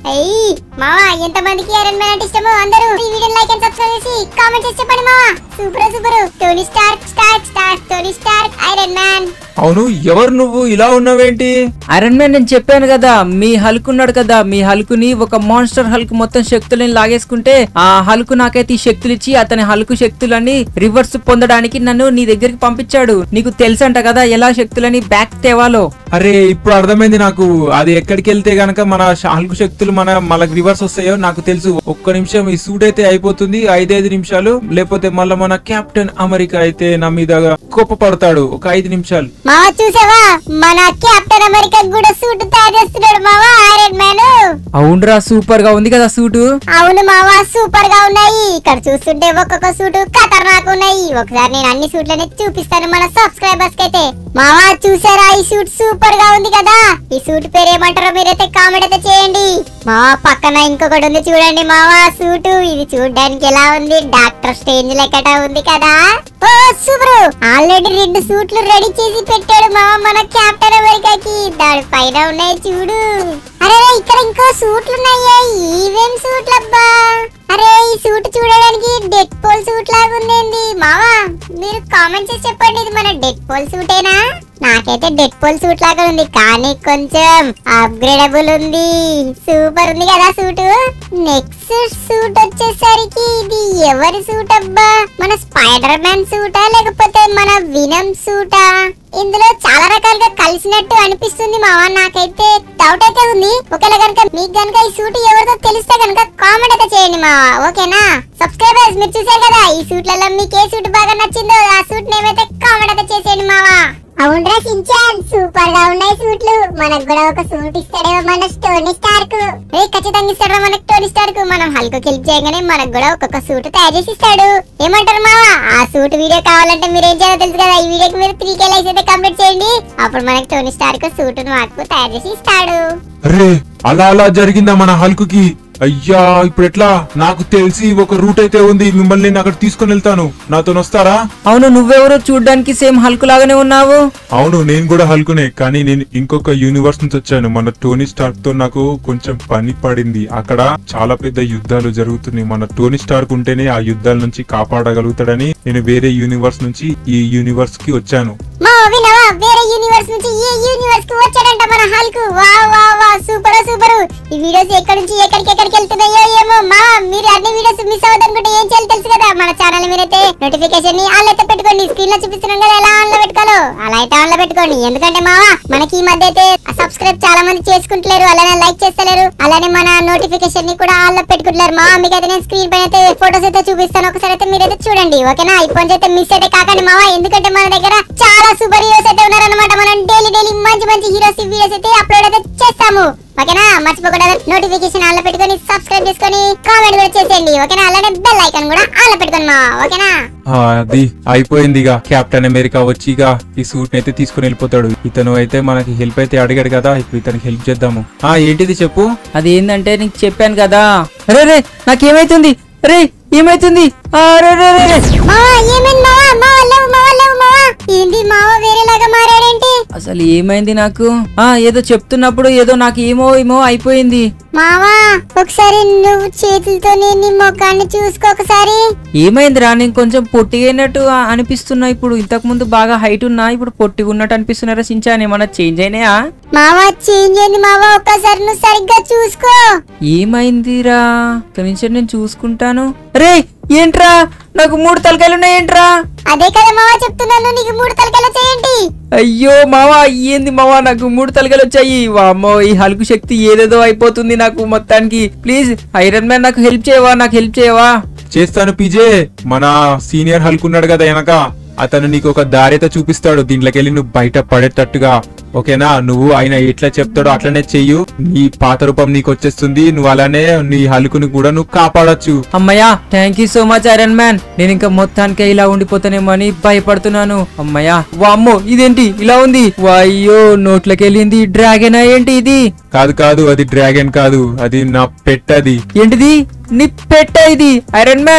అయ్యి మావా ఎంత మందికి ఐరన్ మ్యాన్ అంటే ఇష్టమో అందరూ ఈ వీడియో లైక్ అండ్ సబ్స్క్రైబ్ చేసి కామెంట్ చేసి చెప్పండి మావా super super Tony Stark Stark Stark Tony Stark iron man అవును ఎవరు నువ్వు ఇలా ఉన్నావేంటి ఐరన్ మ్యాన్ నేను చెప్పాను కదా మీ హల్క్ ఉన్నాడు కదా మీ హల్కుని ఒక మాన్స్టర్ హల్క్ మొత్తం శక్తులని లాగేసుకుంటే ఆ హల్క్ నాకైతే ఈ శక్తులు ఇచ్చి అతని హల్క్ శక్తులని రివర్స్ పొందడానికి నన్ను నీ దగ్గరికి పంపించాడు నీకు తెలుసంట కదా ఎలా శక్తులని బ్యాక్ తేవాలో అరే ఇప్పుడు అర్థమైంది నాకు అది ఎక్కడికి వెళ్తే గనక మన హల్కు శక్తులు మన మనకు రివర్స్ వస్తాయో నాకు తెలుసు ఒక్క నిమిషం ఈ సూట్ అయితే అయిపోతుంది ఐదైదు నిమిషాలు లేకపోతే మళ్ళీ మన కెప్టెన్ అమెరికా అయితే నా మీద కోప పడతాడు ఒక ఐదు నిమిషాలు మావా చూసావా మన కెప్టెన్ అమెరికా కూడా సూట్ తయారు చేస్తున్నాడు మావా ఐరన్ మ్యాన్ అవునరా సూపర్ గా ఉంది కదా సూటు అవును మావా సూపర్ గా ఉన్నాయి ఇక్కడ చూస్తుంటే ఒక్కొక్క సూట్ ఖతర్నాక్ ఉన్నాయి ఒకసారి నేను అన్ని సూట్లని చూపిస్తాను మన సబ్స్క్రైబర్స్ కి అయితే మావా చూసారా ఈ సూట్ సూపర్ గా ఉంది కదా ఈ సూట్ పేరు ఏమంటారో మీరైతే కామెంట్ అయితే చేయండి మావా పక్కన ఇంకొకటి ఉంది చూడండి మావా సూట్ ఇది చూడడానికి ఎలా ఉంది డాక్టర్ స్టేంజ్ లెక్కట ఉంది కదా ఓ సూపర్ ఆల్రెడీ రెండు సూట్లు రెడీ చేసి పెట్టాడు మావా మన కెప్టెన్ అమెరికాకి దాని పైన ఉన్నాయి చూడు అరే ఇక్కడ ఇంకో సూట్లు ఉన్నాయా ఈవేం సూట్లు అబ్బా అరే ఈ సూట్ చూడడానికి డెడ్ పోల్ సూట్ లాగా ఉందేంది మావా మీరు కామెంట్ చేసి చెప్పండి ఇది మన డెడ్ పోల్ సూటేనా నాకైతే డెడ్ పోల్ సూట్ లాగా ఉంది కానీ కొంచెం అప్గ్రేడబుల్ ఉంది సూపర్ ఉంది కదా సూట్ నెక్స్ట్ సూట్ వచ్చేసరికి ఇది ఎవరి సూట్ అబ్బా మన స్పైడర్ మ్యాన్ సూటా లేకపోతే మన వినం సూటా ఇందులో చాలా రకాలుగా కలిసినట్టు అనిపిస్తుంది మావా నాకైతే డౌట్ అయితే ఉంది ఒకవేళ కనుక మీకు కనుక ఈ సూట్ ఎవరితో తెలిస్తే కనుక కామెంట్ అయితే చేయండి మావా ఓకేనా సబ్స్క్రైబర్స్ మీరు చూసారు కదా ఈ సూట్లలో మీకు ఏ సూట్ బాగా నచ్చిందో ఆ సూట్ నేమ్ అయితే కామెంట్ అయితే చేసేయండి మావా అవునరా సించాన్ సూపర్ గా ఉన్నాయి సూట్లు మనకు కూడా ఒక సూట్ ఇస్తాడేమో మన టోనీ స్టార్క్ రే ఖచ్చితంగా ఇస్తాడు మనకు టోనీ స్టార్క్ మనం హల్క్ హెల్ప్ చేయగానే మనకు కూడా ఒక్కొక్క సూట్ తయారు చేసి ఇస్తాడు ఏమంటారు మావా ఆ సూట్ వీడియో కావాలంటే మీరు ఏం చేయాలో తెలుసు కదా ఈ వీడియోకి మీరు త్రీ కే లైక్స్ అయితే కంప్లీట్ చేయండి అప్పుడు మనకి టోనీ స్టార్క్ సూట్ మాకు తయారు చేసి ఇస్తాడు అరే అలా అలా జరిగిందా మన హల్కుకి అయ్యా ఇప్పుడు ఎట్లా నాకు తెలిసి ఒక రూట్ అయితే ఉంది మిమ్మల్ని నేను అక్కడ తీసుకొని వెళ్తాను నాతో వస్తారా అవును నువ్వెవరో చూడ్డానికి సేమ్ హల్క్ లాగానే ఉన్నావు అవును నేను కూడా హల్కునే కానీ నేను ఇంకొక యూనివర్స్ నుంచి వచ్చాను మన టోనీ స్టార్క్ తో నాకు కొంచెం పని పడింది అక్కడ చాలా పెద్ద యుద్ధాలు జరుగుతున్నాయి మన టోనీ స్టార్క్ ఉంటేనే ఆ యుద్ధాల నుంచి కాపాడగలుగుతాడని నేను వేరే యూనివర్స్ నుంచి ఈ యూనివర్స్ కి వచ్చాను మా వినవా వేరే యూనివర్స్ నుంచి ఏ యూనివర్స్ కి వచ్చాడంట మన హల్క్ వా వా వా సూపర్ సూపర్ ఈ వీడియోస్ ఎక్కడి నుంచి ఎక్కడికి ఎక్కడికి వెళ్తున్నాయో ఏమో మా మీరు అన్ని వీడియోస్ మిస్ అవ్వదనుకుంటే ఏం చేయాలి తెలుసు కదా మన ఛానల్ మీరైతే నోటిఫికేషన్ ని ఆన్ అయితే పెట్టుకోండి స్క్రీన్ లో చూపిస్తున్నాం కదా ఎలా ఆన్ లో పెట్టుకోవాలో అలా అయితే ఆన్ లో పెట్టుకోండి ఎందుకంటే మావా మనకి ఈ మధ్య అయితే సబ్స్క్రైబ్ చాలా మంది చేసుకుంటలేరు అలానే లైక్ చేస్తలేరు అలానే మన నోటిఫికేషన్ ని కూడా ఆన్ లో పెట్టుకుంటున్నారు మా మీకు అయితే నేను స్క్రీన్ పైన అయితే ఫోటోస్ అయితే చూపిస్తాను ఒకసారి అయితే మీరైతే చూడండి ఓకేనా ఇప్పటి నుంచి అయితే మిస్ అయితే కాకండి మావా ఎందుకంటే మన దగ్గర చాలా సూపర్ హీరోస్ అయితే ఉన్నారన్నమాట మనం డైలీ డైలీ మంచి మంచి హీరోస్ వీడియోస్ అయితే అప్లోడ్ అయితే చేస్తాము ఓకేనా మర్చిపోకుండా నోటిఫికేషన్ ఆన్ లో పెట్టుకొని సబ్స్క్రైబ్ చేసుకొని కామెంట్ కూడా చేసేయండి ఓకేనా అలానే బెల్ ఐకాన్ కూడా ఆన్ లో పెట్టుకోండి మా ఓకేనా ఆ, అది అయిపోయింది ఇక కెప్టెన్ అమెరికా వచ్చి ఇక ఈ సూట్ అయితే తీసుకుని వెళ్ళిపోతాడు ఇతను అయితే మనకి హెల్ప్ అయితే అడిగాడు కదా ఇప్పుడు ఇతనికి హెల్ప్ చేద్దాము ఆ ఏంటిది చెప్పు అది ఏంటంటే నీకు చెప్పాను కదా రే రే నాకేమైతుంది రే ఏమైతుంది ఆ, రే రే రే రే. మావా ఏమైంది మావా మావా లేవు మావా లేవు మావా ఏంటి మావా వేరేలాగా మారాడేంటి అసలు ఏమైంది నాకు ఆ ఏదో చెప్తున్నప్పుడు ఏదో నాకు ఏమో ఏమో అయిపోయింది మావా ఒకసారి నువ్వు చేతులతో నీ ముఖాన్ని చూసుకో ఒకసారి ఏమైందిరా నేను కొంచెం పొట్టిగా అయినట్టు ఆ, అనిపిస్తున్నా ఇప్పుడు ఇంతకు ముందు బాగా హైట్ ఉన్నా ఇప్పుడు పొట్టిగా ఉన్నట్టు అనిపిస్తున్నారా సించాన్ ఏమన్నా చేంజ్ అయినాయా మావా చేంజ్ అయింది మావా ఒక్కసారి నువ్వు సరిగ్గా చూసుకో ఏమైందిరా ఇక్కడి నుంచి నేను చూసుకుంటాను రే ఏంట్రా నాకు మూడు తలకాయలు ఉన్నాయి ఏంట్రా అదే కదా మావా చెప్తున్నాను నీకు మూడు తలకల చేయండి అయ్యో మావా ఏంది మావా నాకు మూడు తలకాయలు వచ్చాయి వామ్మో ఈ హల్కు శక్తి ఏదేదో అయిపోతుంది నాకు మొత్తానికి ప్లీజ్ ఐరన్ మ్యాన్ నాకు హెల్ప్ చేయవా నాకు హెల్ప్ చేయవా చేస్తాను పీజే మన సీనియర్ హల్క్ ఉన్నాడు కదా వెనక అతను నీకు ఒక దారి అయితే చూపిస్తాడు దీంట్లోకి వెళ్ళి నువ్వు బయట పడేటట్టుగా ఓకేనా నువ్వు ఆయన ఎట్లా చెప్తాడో అట్లనే చెయ్యు నీ పాత రూపం నీకు వచ్చేస్తుంది నువ్వు అలానే నీ హల్కుని కూడా నువ్వు కాపాడొచ్చు అమ్మయ్యా thank you so much iron man నేను ఇంకా మొత్తానికి ఇలా ఉండిపోతానేమో అని భయపడుతున్నాను అమ్మయ్యా వామ్మో ఇదేంటి ఇలా ఉంది వాయ్యో నోట్లోకి వెళ్ళింది డ్రాగన్ ఏంటి ఇది కాదు కాదు అది డ్రాగన్ కాదు అది నా పెట్ అది ఏంటిది నీ పెట్ట ఇది ఐరన్ మ్యాన్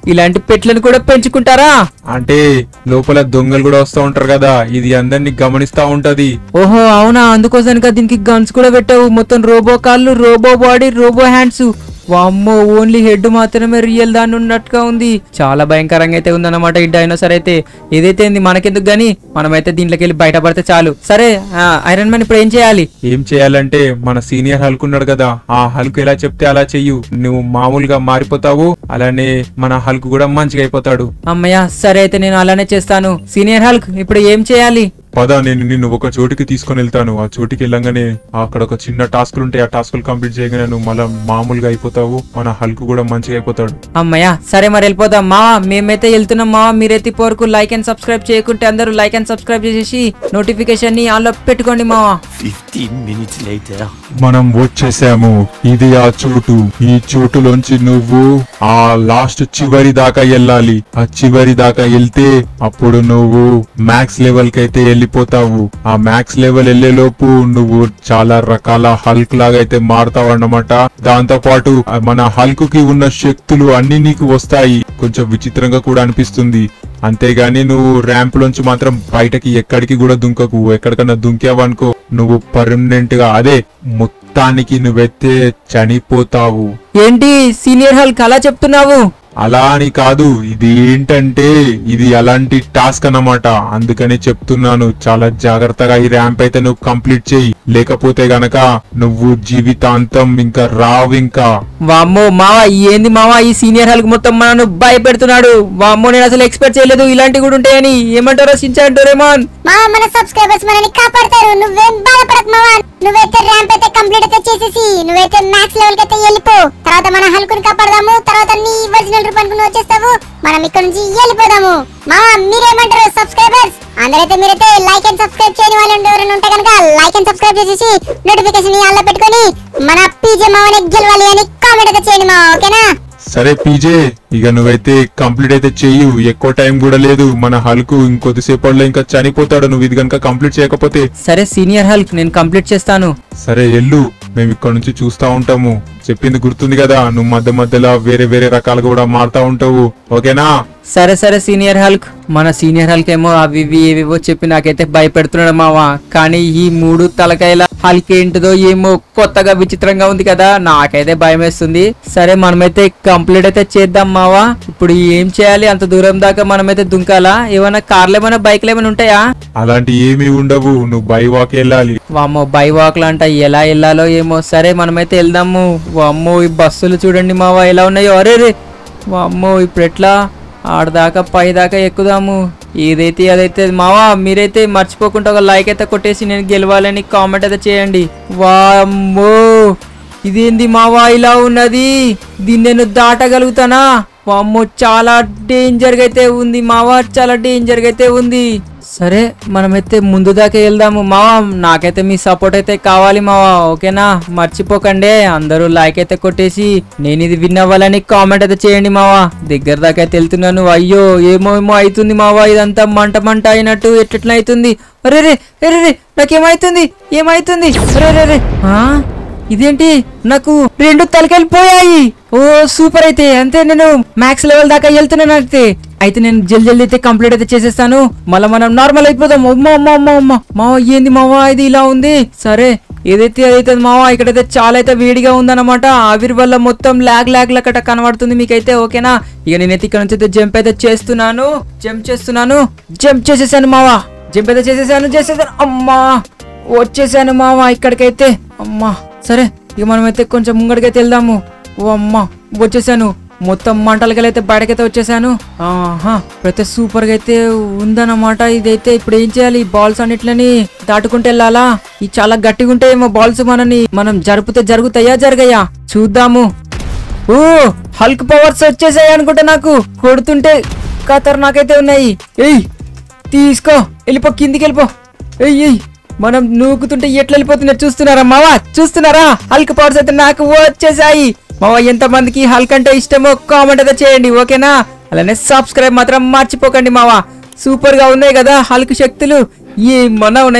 ఇలాంటి పెట్లను కూడా పెంచుకుంటారా అంటే లోపల దొంగలు కూడా వస్తూ ఉంటారు కదా ఇది అందరినీ గమనిస్తా ఉంటది ఓహో అవునా అందుకోసానికి దీనికి గన్స్ కూడా పెట్టావు మొత్తం రోబో కాళ్ళు రోబో బాడీ రోబో హ్యాండ్స్ వామ్మో ఓన్లీ హెడ్ మాత్రమే రియల్ దాన్ని ఉన్నట్టుగా ఉంది చాలా భయంకరంగా అయితే ఉందన్నమాట ఈ డైనోసార్ అయితే ఏదైతే ఉంది మనకెందుకు గానీ మనమైతే దీంట్లోకి వెళ్ళి బయటపడితే చాలు సరే ఆ, ఐరన్ మ్యాన్ ఇప్పుడు ఏం చేయాలి ఏం చేయాలంటే మన సీనియర్ హల్క్ ఉన్నాడు కదా ఆ హల్క్ ఎలా చెప్తే అలా చెయ్యు నువ్వు మామూలుగా మారిపోతావు అలానే మన హల్క్ కూడా మంచిగా అయిపోతాడు అమ్మయ్య సరే అయితే నేను అలానే చేస్తాను సీనియర్ హల్క్ ఇప్పుడు ఏం చేయాలి పద నేను నిన్ను ఒక చోటికి తీసుకొని వెళ్తాను ఆ చోటికి వెళ్ళంగానే అక్కడ ఒక చిన్న టాస్కులు ఉంటాయి ఆ టాస్కులు కంప్లీట్ చేయగానే నువ్వు మళ్ళీ మామూలుగా అయిపోతావు మన హల్క్ కూడా మంచిగా అయిపోతాడు అమ్మయ్య సరే మరి వెళ్ళిపోదాం మా మేమైతే వెళ్తున్నాం మా మీరైతే ఇప్పటి వరకు లైక్ అండ్ సబ్స్క్రైబ్ చేయకుంటే అందరూ లైక్ అండ్ సబ్స్క్రైబ్ చేసేసి నోటిఫికేషన్ ని ఆన్లో పెట్టుకోండి మావా 15 minutes later. మనం వచ్చేసాము ఇది ఆ చోటు ఈ చోటులోంచి నువ్వు ఆ లాస్ట్ చివరి దాకా వెళ్ళాలి ఆ చివరి దాకా వెళ్తే అప్పుడు నువ్వు మ్యాక్స్ లెవెల్ కి అయితే వెళ్ళిపోతావు ఆ మ్యాక్స్ లెవెల్ వెళ్లే లోపు నువ్వు చాలా రకాల హల్క్ లాగా అయితే మారుతావు అన్నమాట దాంతో పాటు మన హల్క్ కి ఉన్న శక్తులు అన్ని నీకు వస్తాయి కొంచెం విచిత్రంగా కూడా అనిపిస్తుంది అంతేగాని నువ్వు ర్యాంప్ లోంచి మాత్రం బయటకి ఎక్కడికి కూడా దుంకకు ఎక్కడికన్నా దుంకావనుకో నువ్వు పర్మనెంట్ గా అదే మొత్తానికి నువ్వైతే చనిపోతావు ఏంటి సీనియర్ హల్క్ అలా చెప్తున్నావు అలా అని కాదు ఇది ఏంటంటే ఇది అలాంటి టాస్క్ అన్నమాట అందుకని చెప్తున్నాను చాలా జాగ్రత్తగా ఈ ర్యాంప్ అయితే నువ్వు కంప్లీట్ చేయి లేకపోతే గనక నువ్వు జీవితాంతం ఇంకా రావు ఇంకా వామ్మో మావా ఏంది మావా ఈ సీనియర్ హల్క్ మొత్తం మనను భయపెడుతున్నాడు వామ్మో నేను అసలు ఎక్స్పెక్ట్ చేయలేదు ఇలాంటివి కూడా ఉంటాయని ఏమంటారో సించాన్ డోరేమాన్ మా మన సబ్స్క్రైబర్స్ మనల్ని కాపాడతారు నువ్వేం బాధపడకు మావా నువ్వైతే ర్యాంప్ అయితే కంప్లీట్ అయితే చేసేసి నువ్వైతే మ్యాక్స్ లెవెల్ కి అయితే వెళ్ళిపో తర్వాత మన హల్కుని కాపాడదాము తర్వాత నీ ఒరిజినల్ రూపానికి నువ్వు వచ్చేస్తావు మనం ఇక్కడ నుంచి వెళ్ళిపోదాము మా మీరేమంటారు సబ్స్క్రైబర్స్ అందరైతే మీరైతే లైక్ అండ్ సబ్స్క్రైబ్ చేయని వాళ్ళు ఎవరైనా ఉంటే కనుక లైక్ అండ్ సబ్స్క్రైబ్ చేసేసి నోటిఫికేషన్ ఆల్లో పెట్టుకొని మన పీజే మావని గెలవాలి అని కామెంట్ అయితే చేయండి మా ఓకేనా సరే పీజే ఇక నువ్వైతే కంప్లీట్ అయితే చెయ్యు ఎక్కువ టైం కూడా లేదు మన హల్కు ఇంకొద్దిసేపట్లో ఇంకా చనిపోతాడు నువ్వు ఇది కనుక కంప్లీట్ చేయకపోతే సరే సీనియర్ హల్క్ నేను కంప్లీట్ చేస్తాను సరే ఎల్లు మేము ఇక్కడ నుంచి చూస్తా ఉంటాము చెప్పింది గుర్తుంది కదా నువ్వు మధ్య మధ్యలో వేరే వేరే రకాలుగా కూడా మారుతా ఉంటావు ఓకేనా సరే సరే సీనియర్ హల్క్ మన సీనియర్ హల్క్ ఏమో అవి ఇవి ఏవేవో చెప్పి నాకైతే భయపెడుతున్నాడు మావా కానీ ఈ మూడు తలకాయల హల్క్ ఏంటిదో ఏమో కొత్తగా విచిత్రంగా ఉంది కదా నాకైతే భయం వేస్తుంది సరే మనమైతే కంప్లీట్ అయితే చేద్దాం మావా ఇప్పుడు ఏం చేయాలి అంత దూరం దాకా మనమైతే దుంకాలా ఏమైనా కార్లు ఏమైనా బైక్లు ఏమైనా ఉంటాయా అలాంటి ఏమీ ఉండవు నువ్వు బై వాక్ వెళ్ళాలి వామ్మో బై వాక్లు అంట ఎలా వెళ్ళాలో ఏమో సరే మనమైతే వెళ్దాము వామ్మో ఈ బస్సులు చూడండి మావా ఎలా ఉన్నాయో అరే రే వామ్మో ఇప్పుడు ఎట్లా ఆడదాకా పై దాకా ఎక్కుదాము ఏదైతే అదైతే మావా మీరైతే మర్చిపోకుండా ఒక లైక్ అయితే కొట్టేసి నేను గెలవాలని కామెంట్ అయితే చేయండి వామ్మో ఇదేంది మావా ఇలా ఉన్నది దీన్ని నేను దాటగలుగుతానా వామ్మో చాలా డేంజర్ గా అయితే ఉంది మావా చాలా డేంజర్ గా అయితే ఉంది సరే మనమైతే ముందు దాకా వెళ్దాము మావా నాకైతే మీ సపోర్ట్ అయితే కావాలి మావా ఓకేనా మర్చిపోకండి అందరూ లైక్ అయితే కొట్టేసి నేను ఇది విన్ అవ్వాలని కామెంట్ అయితే చేయండి మావా దగ్గర దాకా అయితే వెళ్తున్నాను అయ్యో ఏమో ఏమో అవుతుంది మావా ఇదంతా మంట మంట అయినట్టు ఎట్లెట్లా అవుతుంది అరే రే అరే రే నాకేమైతుంది ఏమైతుంది అరే రే రే ఆ? ఇదేంటి నాకు రెండు తలకాయలు పోయాయి ఓ సూపర్ అయితే అంతే నేను మ్యాక్స్ లెవెల్ దాకా వెళ్తున్నాను అయితే అయితే నేను జల్ జల్దీ అయితే కంప్లీట్ అయితే చేసేస్తాను మళ్ళీ మనం నార్మల్ అయిపోదాం అమ్మా అమ్మా అమ్మా అమ్మా మావా ఏంది మావా ఇది ఇలా ఉంది సరే ఏదైతే అదైతే మావా ఇక్కడైతే చాలా అయితే వేడిగా ఉందన్నమాట ఆవిరి వల్ల మొత్తం లాగ్ లాగ్ లకట కనబడుతుంది మీకైతే ఓకేనా ఇక నేనైతే ఇక్కడ నుంచి అయితే జంప్ అయితే చేస్తున్నాను జంప్ చేస్తున్నాను జంప్ చేసేసాను మావా జంప్ అయితే చేసేసాను చేసేసాను అమ్మా వచ్చేసాను మావా ఇక్కడికైతే అమ్మా సరే ఇక మనమైతే కొంచెం ముంగడికైతే వెళ్దాము ఓ అమ్మా వచ్చేసాను మొత్తం మంటలకైతే బయటకైతే వచ్చేసాను ఆహా ప్రతి సూపర్ గా అయితే ఉందన్నమాట ఇదైతే ఇప్పుడు ఏం చేయాలి బాల్స్ అన్నిట్లని దాటుకుంటూ వెళ్ళాలా ఇది చాలా గట్టిగా ఉంటాయేమో బాల్స్ మనని మనం జరుపుతే జరుగుతాయా జరగయా చూద్దాము ఓ హల్క్ పవర్స్ వచ్చేసాయి అనుకుంటా నాకు కొడుతుంటే ఖతర్నాకైతే ఉన్నాయి ఏయ్ తీసుకో వెళ్ళిపో కిందికి వెళ్ళిపో ఏయ్ ఏయ్ మనం నూకుతుంటే ఎట్లా వెళ్ళిపోతున్నారు చూస్తున్నారా మావా చూస్తున్నారా హల్క్ పవర్స్ అయితే నాకు వచ్చేసాయి మావా ఎంత మందికి హల్క్ అంటే ఇష్టమో కామెంట్ అయితే చేయండి ఓకేనా అలానే సబ్స్క్రైబ్ మాత్రం మర్చిపోకండి మావా సూపర్ గా ఉన్నాయి కదా హల్క్ శక్తులు ఏమన్నా ఉన్నాయా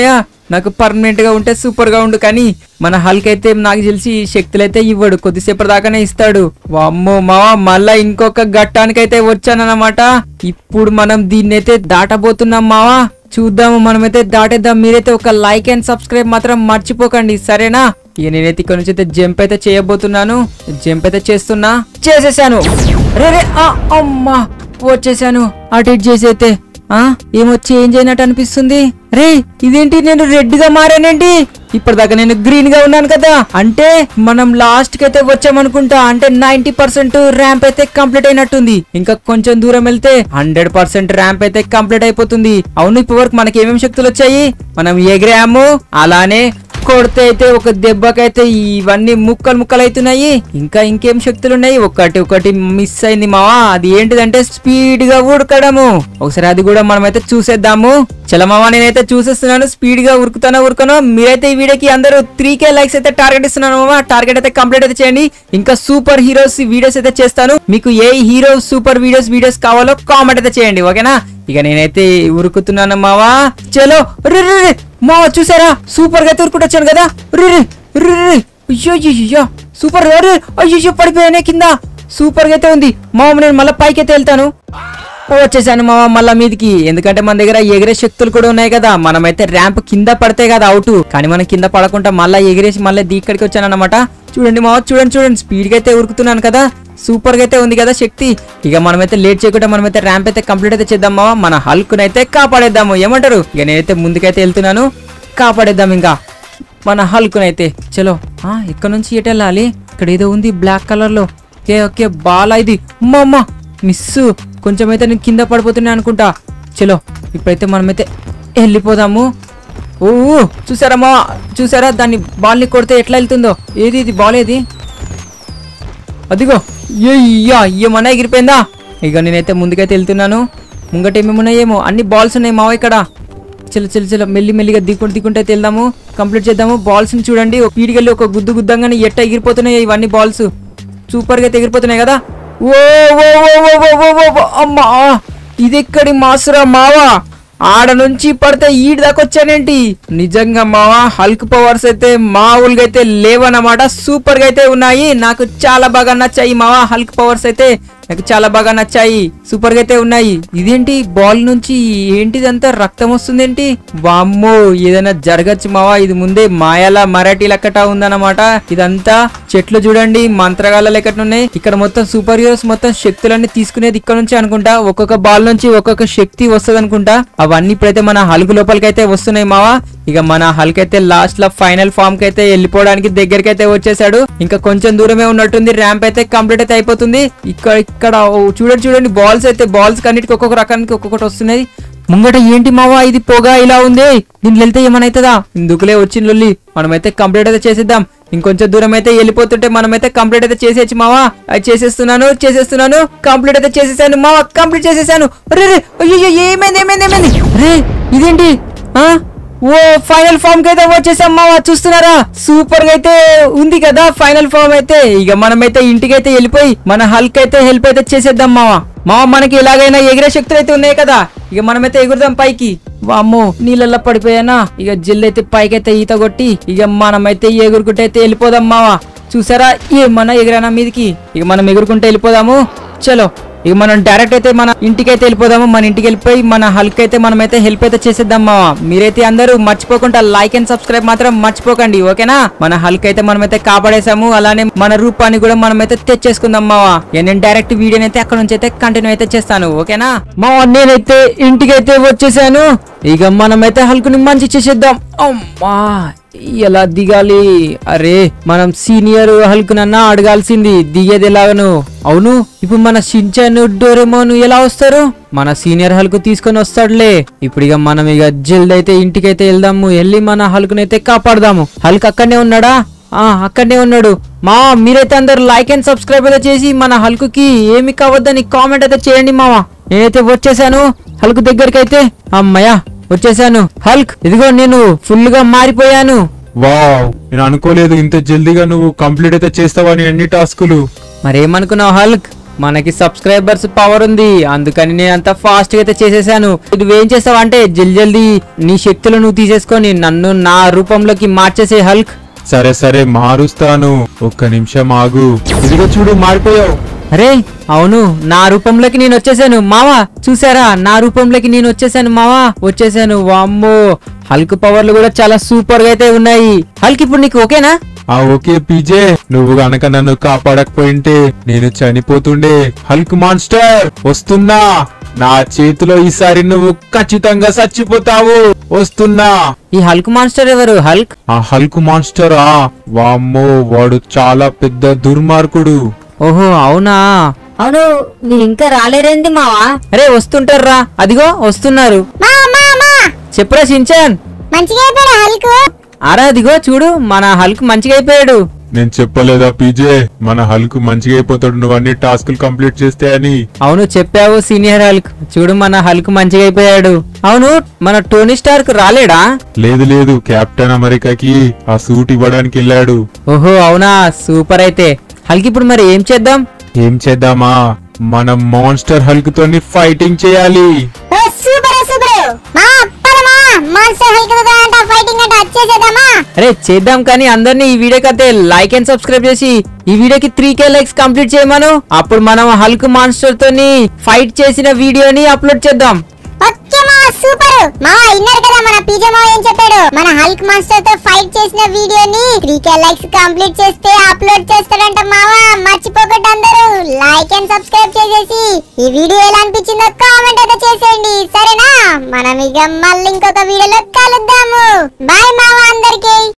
నాకు పర్మనెంట్ గా ఉంటే సూపర్ గా ఉండు కానీ మన హల్క్ అయితే నాకు తెలిసి శక్తులు అయితే ఇవ్వడు కొద్దిసేపటి దాకానే ఇస్తాడు వామ్మో మావా మళ్ళా ఇంకొక ఘట్టానికైతే వచ్చానన్నమాట ఇప్పుడు మనం దీన్ని అయితే దాటబోతున్నాం మావా చూద్దాము మనమైతే దాటేద్దాం మీరైతే ఒక లైక్ అండ్ సబ్స్క్రైబ్ మాత్రం మర్చిపోకండి సరేనా ఇక నేనైతే ఇక్కడ నుంచి అయితే జంప్ అయితే చేయబోతున్నాను జంప్ అయితే చేస్తున్నా చేసేసాను రే రే ఆ, అమ్మా వచ్చేసాను అటు ఇటు చేసి అయితే ఆ ఏమో చేంజ్ అయినట్టు అనిపిస్తుంది రే ఇదేంటి నేను రెడ్ గా మారానేంటి ఇప్పటిదాకా నేను గ్రీన్ గా ఉన్నాను కదా అంటే మనం లాస్ట్ కి అయితే వచ్చామనుకుంటా అంటే నైన్టీ పర్సెంట్ ర్యాంప్ అయితే కంప్లీట్ అయినట్టుంది ఇంకా కొంచెం దూరం వెళ్తే హండ్రెడ్ పర్సెంట్ ర్యాంప్ అయితే కంప్లీట్ అయిపోతుంది అవును ఇప్పటి వరకు మనకి ఏమేమి శక్తులు వచ్చాయి మనం ఎగిరాము అలానే కొడితే అయితే ఒక దెబ్బకైతే ఇవన్నీ ముక్కలు ముక్కలు అవుతున్నాయి ఇంకా ఇంకేం శక్తులు ఉన్నాయి ఒకటి ఒకటి మిస్ అయింది మావా అది ఏంటిదంటే స్పీడ్ గా ఉడకడము ఒకసారి అది కూడా మనమైతే చూసేద్దాము చల మావా నేనైతే చూసేస్తున్నాను స్పీడ్ గా ఉరుకుతానో ఉరుకనో మీరైతే ఈ వీడియోకి అందరూ త్రీ కే లైక్స్ అయితే టార్గెట్ ఇస్తున్నాను మావా టార్గెట్ అయితే కంప్లీట్ అయితే చేయండి ఇంకా సూపర్ హీరోస్ వీడియోస్ అయితే చేస్తాను మీకు ఏ హీరో సూపర్ వీడియోస్ వీడియోస్ కావాలో కామెంట్ అయితే చేయండి ఓకేనా ఇక నేనైతే ఉరుకుతున్నాను మావా చలో రే రే రే మావా చూసారా సూపర్ గా అయితే ఉరుకుంటూ వచ్చాను కదా రే రే రే రే అయ్యో అయ్యో సూపర్ రే అయ్యో పడిపోయానే కింద సూపర్ గా అయితే ఉంది మామ నేను మళ్ళీ పైకి అయితే వెళ్తాను వచ్చేసాను మామ మళ్ళా మీదికి ఎందుకంటే మన దగ్గర ఎగిరే శక్తులు కూడా ఉన్నాయి కదా మనమైతే ర్యాంప్ కింద పడితే కదా అవుట్ కానీ మనం కింద పడకుండా మళ్ళీ ఎగిరేసి మళ్ళీ ఇక్కడికి వచ్చాను అనమాట చూడండి మావ చూడండి చూడండి స్పీడ్ గా అయితే ఉరుకుతున్నాను కదా సూపర్ గా అయితే ఉంది కదా శక్తి ఇక మనమైతే లేట్ చేయకుండా మనమైతే ర్యాంప్ అయితే కంప్లీట్ అయితే చేద్దాం మావా మన హల్క్ అయితే కాపాడేద్దాము ఏమంటారు ఇక నేనైతే ముందుకైతే వెళ్తున్నాను కాపాడేద్దాం ఇంకా మన హల్కునైతే చలో ఆ ఇక్కడ నుంచి ఎటు వెళ్ళాలి ఇక్కడ ఏదో ఉంది బ్లాక్ కలర్ లో ఓకే ఓకే బాలా ఇది అమ్మ మిస్ కొంచెం అయితే నేను కింద పడిపోతున్నా అనుకుంటా చలో ఇప్పుడైతే మనమైతే వెళ్ళిపోదాము ఓ చూసారా మా చూసారా దాన్ని బాల్ని కొడితే ఎట్లా వెళ్తుందో ఏది ఇది బాల్ ఏది అదిగో అయ్యా ఏమన్నా ఎగిరిపోయిందా ఇక నేనైతే ముందుకైతే వెళ్తున్నాను ముంగట ఏమేమి ఉన్నాయేమో అన్ని బాల్స్ ఉన్నాయి మావ ఇక్కడ చలో చలో చలో మెల్లి మెల్లిగా దిక్కుంటూ దిక్కుంటే అయితే వెళ్దాము కంప్లీట్ చేద్దాము బాల్స్ ని చూడండి ఒక పీడికెళ్ళి ఒక గుద్దు గుద్దంగానే ఎట్ట ఎగిరిపోతున్నాయి ఇవన్నీ బాల్స్ సూపర్ గా అయితే ఎగిరిపోతున్నాయి కదా ఓ ఓ ఓ ఓ ఓ ఓ ఓ ఓ అమ్మా ఇది ఎక్కడి మాసురా మావా ఆడ నుంచి పడితే ఈడి దాకా వచ్చానేంటి నిజంగా మావా హల్క్ పవర్స్ అయితే మామూలుగా అయితే లేవన్నమాట సూపర్ గా అయితే ఉన్నాయి నాకు చాలా బాగా నచ్చాయి మావా హల్క్ పవర్స్ అయితే నాకు చాలా బాగా నచ్చాయి సూపర్ గా అయితే ఉన్నాయి ఇదేంటి బాల్ నుంచి ఏంటిదంతా రక్తం వస్తుందేంటి వామ్మో ఏదైనా జరగచ్చు మావా ఇది ముందే మాయాల మరాఠీ లెక్కట ఉందన్నమాట ఇదంతా చెట్లు చూడండి మంత్రగాల లెక్కట ఉన్నాయి ఇక్కడ మొత్తం సూపర్ హీరోస్ మొత్తం శక్తులన్నీ తీసుకునేది ఇక్కడ నుంచి అనుకుంటా ఒక్కొక్క బాల్ నుంచి ఒక్కొక్క శక్తి వస్తుంది అనుకుంటా అవన్నీ ఇప్పుడైతే మన హల్క్ లోపలికి అయితే వస్తున్నాయి మావా ఇక మన హల్క్ అయితే లాస్ట్ లో ఫైనల్ ఫామ్ కి అయితే వెళ్ళిపోవడానికి దగ్గరికి అయితే వచ్చేసాడు ఇంకా కొంచెం దూరమే ఉన్నట్టుంది ర్యాంప్ అయితే కంప్లీట్ అయితే అయిపోతుంది ఇక్కడ ఇక్కడ ఓ చూడండి చూడండి బాల్స్ అయితే బాల్స్ కన్నిటికి ఒక్కొక్క రకానికి ఒక్కొక్కటి వస్తున్నాయి ముంగట ఏంటి మావా ఇది పొగ ఇలా ఉంది దీనికి వెళ్తే ఏమనైతుందా ఇందుకులే వచ్చిన లొల్లి మనమైతే కంప్లీట్ అయితే చేసేద్దాం ఇంకొంచెం దూరం అయితే వెళ్ళిపోతుంటే మనమైతే కంప్లీట్ అయితే చేసేయచ్చు మావా అది చేసేస్తున్నాను చేసేస్తున్నాను కంప్లీట్ అయితే చేసేసాను మావా కంప్లీట్ చేసేసాను రే రే అయ్యో ఏమైంది ఏమైంది ఏమైంది రే ఇదేంటి ఆ ఓ ఫైనల్ ఫామ్ కి అయితే వచ్చేసాం మావా చూస్తున్నారా సూపర్ గా అయితే ఉంది కదా ఫైనల్ ఫామ్ అయితే ఇక మనమైతే ఇంటికి అయితే వెళ్ళిపోయి మన హల్క్ అయితే హెల్ప్ అయితే చేసేద్దాం మావా మావా మనకి ఎలాగైనా ఎగిరే శక్తులు అయితే ఉన్నాయి కదా ఇక మనమైతే ఎగురుదాం పైకి వామ్మో నీళ్ళల్లో పడిపోయానా ఇక జిల్ అయితే పైకి అయితే ఈత కొట్టి ఇక మనమైతే ఎగురుకుంటే అయితే వెళ్ళిపోదాం మావా చూసారా ఏమన్నా ఎగిరానా మీదికి ఇక మనం ఎగురుకుంటే వెళ్ళిపోదాము చలో ఇక మనం డైరెక్ట్ అయితే మన ఇంటికి అయితే వెళ్ళిపోదాము మన ఇంటికి వెళ్ళిపోయి మన హల్క్ అయితే మనమైతే హెల్ప్ అయితే చేసేద్దాం మావా మీరైతే అందరూ మర్చిపోకుండా లైక్ అండ్ సబ్స్క్రైబ్ మాత్రం మర్చిపోకండి ఓకేనా మన హల్క్ అయితే మనమైతే కాపాడేసాము అలానే మన రూపాన్ని కూడా మనమైతే తెచ్చేసుకుందాం మావా ఇక నేను డైరెక్ట్ వీడియోని అయితే అక్కడ నుంచి అయితే కంటిన్యూ అయితే చేస్తాను ఓకేనా మావా నేనైతే ఇంటికి అయితే వచ్చేసాను ఇక మనమైతే హల్కుని మంచి చేసేద్దాం అమ్మా ఎలా దిగాలి అరే మనం సీనియర్ హల్కునన్నా అడగాల్సింది దిగేది ఎలాగను అవును ఇప్పుడు మన షించాను డోరేమోను ఎలా వస్తారు మన సీనియర్ హల్కు తీసుకొని వస్తాడులే ఇప్పుడు ఇక మనం ఇక జల్ది అయితే ఇంటికైతే వెళ్దాము వెళ్ళి మన హల్కునైతే కాపాడదాము హల్క్ అక్కడనే ఉన్నాడా ఆ అక్కడనే ఉన్నాడు మా మీరైతే అందరు లైక్ అండ్ సబ్స్క్రైబ్ అయితే చేసి మన హల్కుకి ఏమి కావద్దని కామెంట్ అయితే చేయండి మావా నేనైతే వచ్చేసాను హల్క్ దగ్గరికి అయితే అమ్మయ్యా వచ్చేసాను హల్క్ ఇదిగో నేను ఫుల్ గా మారిపోయాను వావ్ నేను అనుకోలేదు ఇంత జల్దీగా నువ్వు కంప్లీట్ అయితే చేస్తావని అన్ని టాస్కులు మరేమనుకున్నావు హల్క్ మనకి సబ్స్క్రైబర్స్ పవర్ ఉంది అందుకని నేను అంత ఫాస్ట్ గా అయితే చేసేసాను నువ్వేం చేసావు అంటే జల్ది జల్దీ నీ శక్తులు నువ్వు తీసేసుకొని నన్ను నా రూపంలోకి మార్చేసే హల్క్ సరే సరే మారుస్తాను ఒక్క నిమిషం ఆగు ఇదిగో చూడు మారిపోయావు అరే అవును నా రూపంలోకి నేను వచ్చేసాను మావా చూసారా నా రూపంలోకి నేను వచ్చేసాను మావా వచ్చేసాను వామ్మో హల్క్ పవర్లు కూడా చాలా సూపర్ గా అయితే ఉన్నాయి హల్క్ ఇప్పుడు నీకు ఓకేనా ఆ ఓకే పీజే నువ్వు గనక నన్ను కాపాడకపోయింటే నేను చనిపోతుండే హల్క్ మాన్స్టర్ వస్తున్నా నా చేతిలో ఈసారి నువ్వు ఖచ్చితంగా చచ్చిపోతావు వస్తున్నా ఈ హల్క్ మాన్స్టర్ ఎవరు హల్క్ ఆ హల్క్ మాన్స్టరా వామ్మో వాడు చాలా పెద్ద దుర్మార్గుడు ఓహో అవునా అవును మీరు ఇంకా రాలేరేంది మావా అరే వస్తుంటారా అదిగో వస్తున్నారు మా మా మా చెప్పురా సించాన్ మంచిగా అయిపోయాడు హల్క్ అరా అదిగో చూడు మన హల్క్ మంచిగా అయిపోయాడు నేను చెప్పలేదా పీజే మన హల్క్ మంచిగా అయిపోతాడు నువ్వు అన్ని టాస్కులు కంప్లీట్ చేస్తే అని అవును చెప్పావు సీనియర్ హల్క్ చూడు మన హల్క్ మంచిగా అయిపోయాడు అవును మన టోనీ స్టార్క్ రాలేడా లేదు లేదు కెప్టెన్ అమెరికాకి ఆ సూట్ ఇవ్వడానికి వెళ్ళాడు ఓహో అవునా సూపర్ అయితే హల్క్ ఇప్పుడు మరి ఏం చేద్దాం ఏం చేద్దామా మనం మాన్స్టర్ హల్క్ తోని ఫైటింగ్ చేయాలి ఓ సూపర్ సూపర్ మా పరమా మాన్స్టర్ హల్క్ తో అంట ఫైటింగ్ అంట వచ్చేసేద్దామా అరే చేద్దాం కానీ అందరినీ ఈ వీడియోకి అయితే లైక్ అండ్ సబ్స్క్రైబ్ చేసి ఈ వీడియోకి త్రీ కే లైక్స్ కంప్లీట్ చేయమను అప్పుడు మనం హల్క్ మాన్స్టర్ తోని ఫైట్ చేసిన వీడియోని అప్లోడ్ చేద్దాం ఓకే మా సూపర్ మా ఇన్నారు కదా మన పీజే మా ఏం చెప్పాడు మన హల్క్ మాస్టర్ తో ఫైట్ చేసిన వీడియోని త్రీ కే లైక్స్ కంప్లీట్ చేస్తే అప్లోడ్ చేస్తాడంట మావా మర్చిపోకండి అందరూ లైక్ అండ్ సబ్స్క్రైబ్ చేసేసి ఈ వీడియో ఎలా అనిపించిందో కామెంట్ అయితే చేసేయండి సరేనా మనం ఇక మళ్ళీ ఇంకొక వీడియోలో కలుద్దాము బాయ్ మావా అందరికి